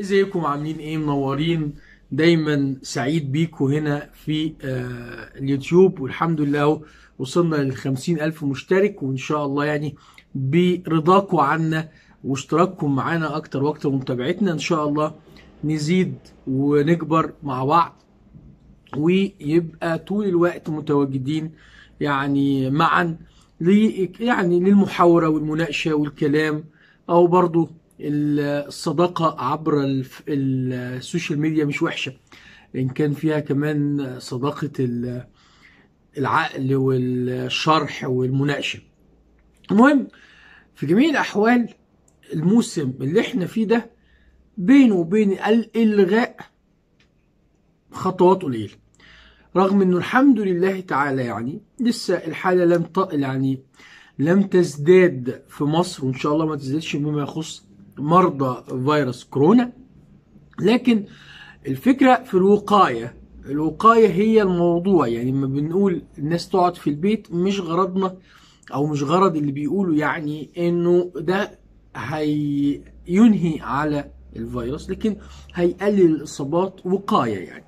ازيكم عاملين ايه منورين دايما سعيد بيكم هنا في آه اليوتيوب والحمد لله اهو وصلنا للخمسين ألف مشترك وإن شاء الله يعني برضاكم عنا واشتراككم معانا أكتر وأكتر ومتابعتنا إن شاء الله نزيد ونكبر مع بعض ويبقى طول الوقت متواجدين يعني معا لي يعني للمحاورة والمناقشة والكلام أو برضو الصداقة عبر الف- السوشيال ميديا مش وحشة إن كان فيها كمان صداقة ال- العقل والشرح والمناقشة المهم في جميع الأحوال الموسم اللي احنا فيه ده بينه وبين الإلغاء خطوات قليلة رغم انه الحمد لله تعالى يعني لسه الحالة لم ت... يعني لم تزداد في مصر وان شاء الله ما تزدادش بما يخص مرضى فيروس كورونا لكن الفكرة في الوقاية الوقاية هي الموضوع يعني لما بنقول الناس تقعد في البيت مش غرضنا او مش غرض اللي بيقولوا يعني انه ده هينهي على الفيروس لكن هيقلل الاصابات وقاية يعني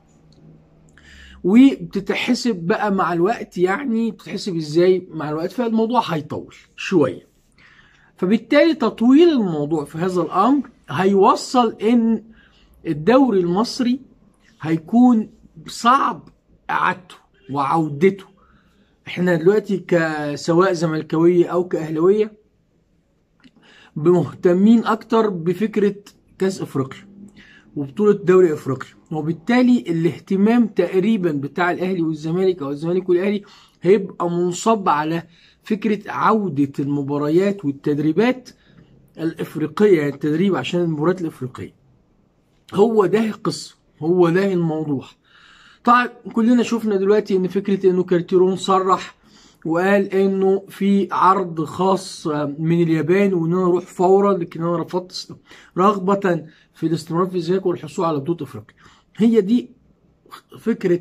وبتتحسب بقى مع الوقت يعني بتتحسب ازاي مع الوقت فالموضوع هيطول شوية فبالتالي تطويل الموضوع في هذا الامر هيوصل ان الدوري المصري هيكون صعب اعادته وعودته احنا دلوقتي كسواء زملكاويه او كاهلاويه مهتمين اكتر بفكره كاس افريقيا وبطوله دوري افريقيا وبالتالي الاهتمام تقريبا بتاع الاهلي والزمالك او الزمالك والاهلي هيبقى منصب على فكره عوده المباريات والتدريبات الافريقيه يعني التدريب عشان المباريات الافريقيه هو ده القصه هو ده الموضوع طبعا كلنا شفنا دلوقتي ان فكره انه كارتيرون صرح وقال انه في عرض خاص من اليابان وان انا اروح فورا لكن انا رفضت رغبه في الاستمرار في الزمالك والحصول على بطوله افريقيا هي دي فكره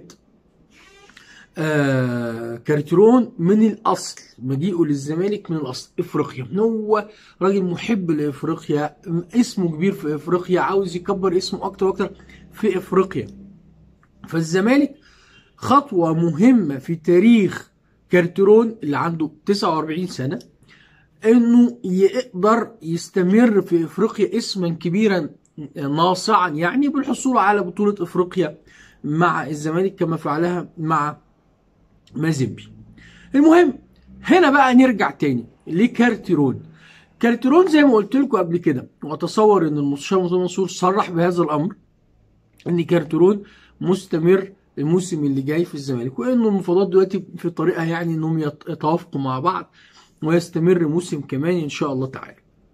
آه كارتيرون من الاصل مجيئه للزمالك من الاصل افريقيا هو راجل محب لافريقيا اسمه كبير في افريقيا عاوز يكبر اسمه اكتر واكتر في افريقيا فالزمالك خطوه مهمه في تاريخ كارتيرون اللي عنده 49 سنه انه يقدر يستمر في افريقيا اسما كبيرا ناصعا يعني بالحصول على بطوله افريقيا مع الزمالك كما فعلها مع مازيمبي المهم هنا بقى نرجع تاني لكارتيرون كارتيرون زي ما قلت لكم قبل كده واتصور ان المستشار مرتضى منصور صرح بهذا الامر ان كارتيرون مستمر الموسم اللي جاي في الزمالك وانه المفاوضات دلوقتي في طريقها يعني انهم يتوافقوا مع بعض ويستمر موسم كمان ان شاء الله تعالى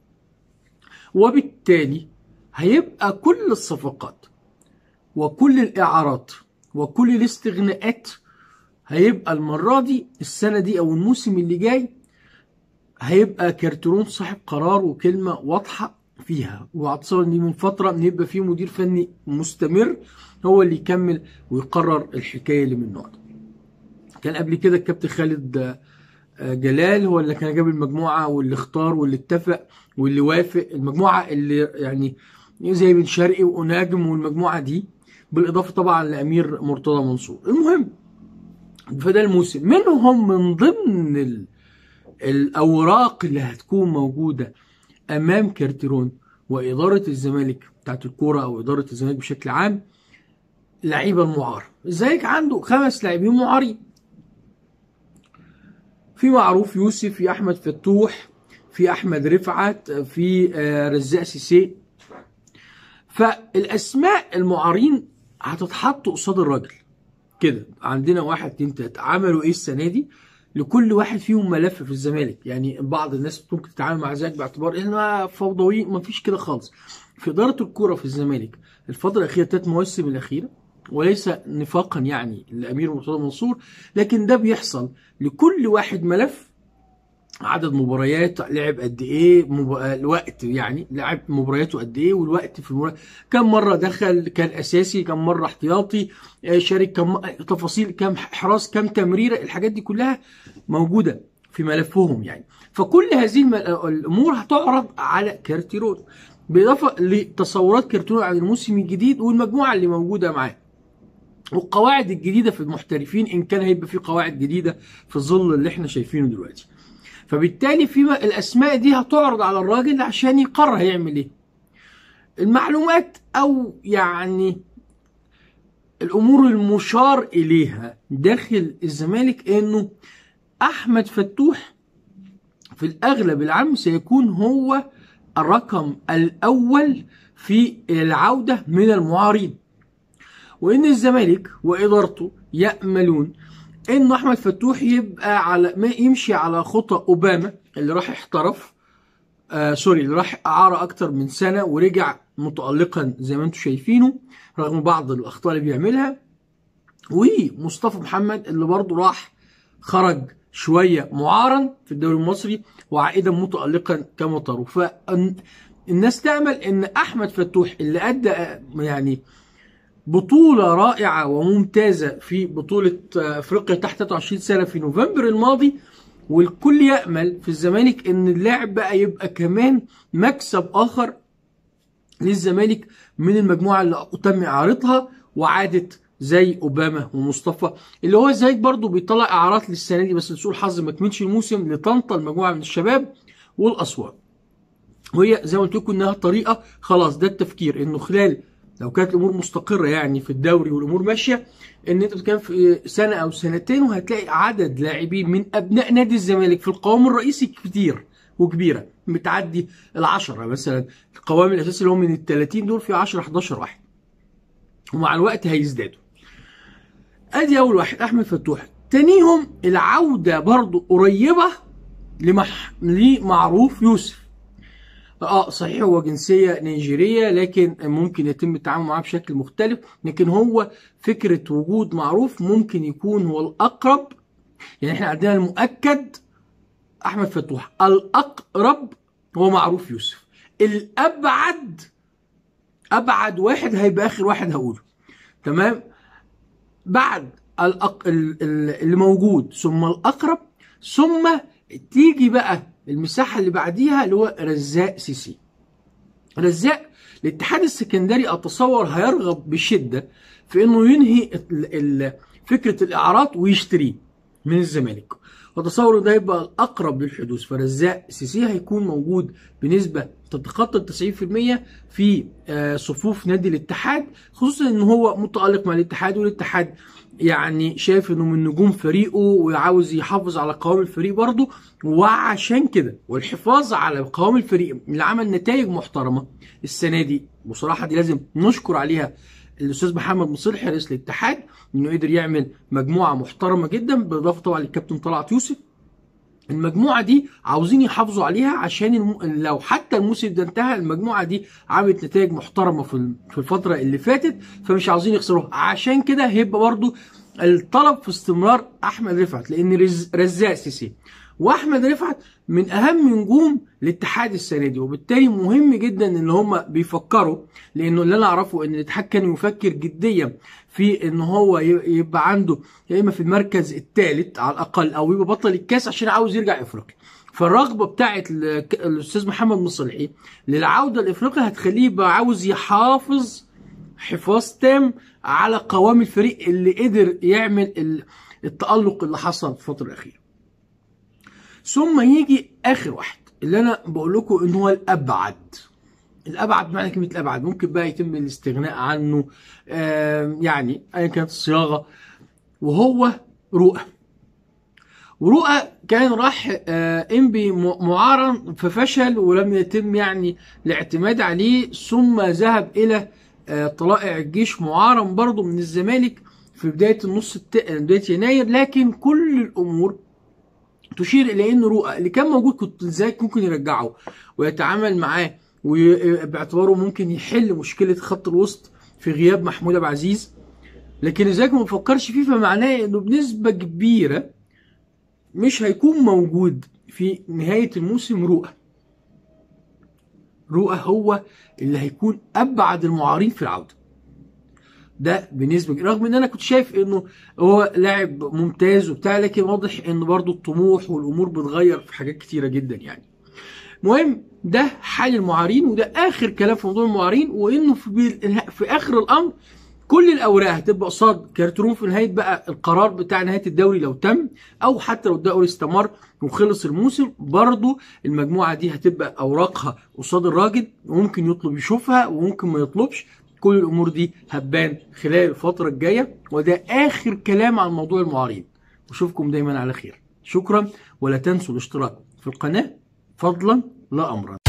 وبالتالي هيبقى كل الصفقات وكل الاعارات وكل الاستغناءات هيبقى المرة دي السنة دي أو الموسم اللي جاي هيبقى كارترون صاحب قرار وكلمة واضحة فيها واتصور ان من فترة ان يبقى فيه مدير فني مستمر هو اللي يكمل ويقرر الحكاية اللي من النوع ده. كان قبل كده الكابتن خالد جلال هو اللي كان جاب المجموعة واللي اختار واللي اتفق واللي وافق المجموعة اللي يعني زي بن شرقي وناجم والمجموعة دي بالإضافة طبعا لأمير مرتضى منصور المهم فده الموسم منهم من ضمن ال... الاوراق اللي هتكون موجوده امام كارتيرون واداره الزمالك بتاعت الكوره او اداره الزمالك بشكل عام لعيبه المعار الزمالك عنده خمس لاعبين معارين في معروف يوسف في احمد فتوح في احمد رفعت في رزاق سيسي فالاسماء المعارين هتتحط قصاد الراجل كده عندنا واحد اتنين تلاته عملوا ايه السنه دي لكل واحد فيهم ملف في الزمالك يعني بعض الناس ممكن تتعامل مع ذلك باعتبار انها فوضويين ما فيش كده خالص في اداره الكوره في الزمالك الفتره الاخيره ثلاث مواسم الاخيره وليس نفاقا يعني لامير مرتضى منصور لكن ده بيحصل لكل واحد ملف عدد مباريات لعب قد ايه مب... الوقت يعني لعب مبارياته قد ايه والوقت في المباريات كم مره دخل كان اساسي كم مره احتياطي شارك كم تفاصيل كم حراس كم تمريره الحاجات دي كلها موجوده في ملفهم يعني فكل هذه الامور هتعرض على كارتيرون بالاضافه لتصورات كرتون عن الموسم الجديد والمجموعه اللي موجوده معاه والقواعد الجديده في المحترفين ان كان هيبقى في قواعد جديده في ظل اللي احنا شايفينه دلوقتي فبالتالي في الاسماء دي هتعرض على الراجل عشان يقرر هيعمل ايه المعلومات او يعني الامور المشار اليها داخل الزمالك انه احمد فتوح في الاغلب العام سيكون هو الرقم الاول في العوده من المعارين وان الزمالك وادارته ياملون ان احمد فتوح يبقى على ما يمشي على خطى اوباما اللي راح احترف آه سوري اللي راح اعاره اكتر من سنه ورجع متالقا زي ما انتم شايفينه رغم بعض الاخطاء اللي بيعملها ومصطفى محمد اللي برضه راح خرج شويه معارا في الدوري المصري وعائدا متالقا كما تروا فالناس تامل ان احمد فتوح اللي ادى يعني بطولة رائعة وممتازة في بطولة افريقيا تحت 23 سنة في نوفمبر الماضي والكل يأمل في الزمالك ان اللاعب بقى يبقى كمان مكسب اخر للزمالك من المجموعة اللي تم اعارتها وعادت زي اوباما ومصطفى اللي هو زي برضه بيطلع اعارات للسنه دي بس لسوء الحظ ما كملش الموسم لطنطا المجموعه من الشباب والاسوان وهي زي ما قلت لكم انها طريقه خلاص ده التفكير انه خلال لو كانت الامور مستقره يعني في الدوري والامور ماشيه ان انت بتتكلم في سنه او سنتين وهتلاقي عدد لاعبين من ابناء نادي الزمالك في القوام الرئيسي كتير وكبيره بتعدي العشرة مثلا القوام الاساسي اللي هو من ال 30 دول في 10 11 واحد ومع الوقت هيزدادوا ادي اول واحد احمد فتوح تانيهم العوده برضو قريبه لمح... لمعروف يوسف اه صحيح هو جنسيه نيجيريه لكن ممكن يتم التعامل معاه بشكل مختلف لكن هو فكره وجود معروف ممكن يكون هو الاقرب يعني احنا عندنا المؤكد احمد فتوح الاقرب هو معروف يوسف الابعد ابعد واحد هيبقى اخر واحد هقوله تمام بعد الأق... اللي موجود ثم الاقرب ثم تيجي بقى المساحه اللي بعديها اللي هو رزاق سيسي رزاق الاتحاد السكندري اتصور هيرغب بشده في انه ينهي فكره الاعارات ويشتريه من الزمالك وتصور ده يبقى الاقرب للحدوث فرزاق سيسي هيكون موجود بنسبه تتخطى 90% في صفوف نادي الاتحاد خصوصا ان هو متالق مع الاتحاد والاتحاد يعني شايف انه من نجوم فريقه وعاوز يحافظ على قوام الفريق برضه وعشان كده والحفاظ على قوام الفريق اللي عمل نتائج محترمه السنه دي بصراحه دي لازم نشكر عليها الاستاذ محمد مصلح رئيس الاتحاد انه قدر يعمل مجموعه محترمه جدا بالاضافه طبعا للكابتن طلعت يوسف المجموعه دي عاوزين يحافظوا عليها عشان الم... لو حتى الموسم ده انتهى المجموعه دي عملت نتائج محترمه في في الفتره اللي فاتت فمش عاوزين يخسروها عشان كده هيبقى برضو الطلب في استمرار احمد رفعت لان رز... رزاق سيسي واحمد رفعت من اهم نجوم الاتحاد السنه دي وبالتالي مهم جدا ان هم بيفكروا لانه اللي انا اعرفه ان الاتحاد كان يفكر جديا في ان هو يبقى عنده يا اما في المركز الثالث على الاقل او يبقى بطل الكاس عشان عاوز يرجع افريقيا فالرغبه بتاعه الاستاذ محمد مصلحي للعوده لافريقيا هتخليه يبقى عاوز يحافظ حفاظ تام على قوام الفريق اللي قدر يعمل التالق اللي حصل في الفتره الاخيره ثم يجي اخر واحد اللي انا بقول لكم ان هو الابعد الابعد معنى كلمه الابعد ممكن بقى يتم الاستغناء عنه آه يعني ايا كانت الصياغه وهو رؤى ورؤى كان راح آه انبي معارا ففشل ولم يتم يعني الاعتماد عليه ثم ذهب الى آه طلائع الجيش معارا برضه من الزمالك في بدايه النص الت... بدايه يناير لكن كل الامور تشير الى ان رؤى اللي كان موجود كنت ازاي ممكن يرجعه ويتعامل معاه وباعتباره ممكن يحل مشكله خط الوسط في غياب محمود ابو عزيز لكن ازاي ما بفكرش فيه فمعناه انه بنسبه كبيره مش هيكون موجود في نهايه الموسم رؤى رؤى هو اللي هيكون ابعد المعارين في العوده ده بنسبه رغم ان انا كنت شايف انه هو لاعب ممتاز وبتاع لكن واضح ان برضو الطموح والامور بتغير في حاجات كتيره جدا يعني مهم ده حال المعارين وده اخر كلام في موضوع المعارين وانه في, في اخر الامر كل الاوراق هتبقى قصاد كارترون في نهايه بقى القرار بتاع نهايه الدوري لو تم او حتى لو الدوري استمر وخلص الموسم برضه المجموعه دي هتبقى اوراقها قصاد الراجل وممكن يطلب يشوفها وممكن ما يطلبش كل الامور دي هتبان خلال الفتره الجايه وده اخر كلام عن موضوع المعارين واشوفكم دايما على خير شكرا ولا تنسوا الاشتراك في القناه فضلا لا امرا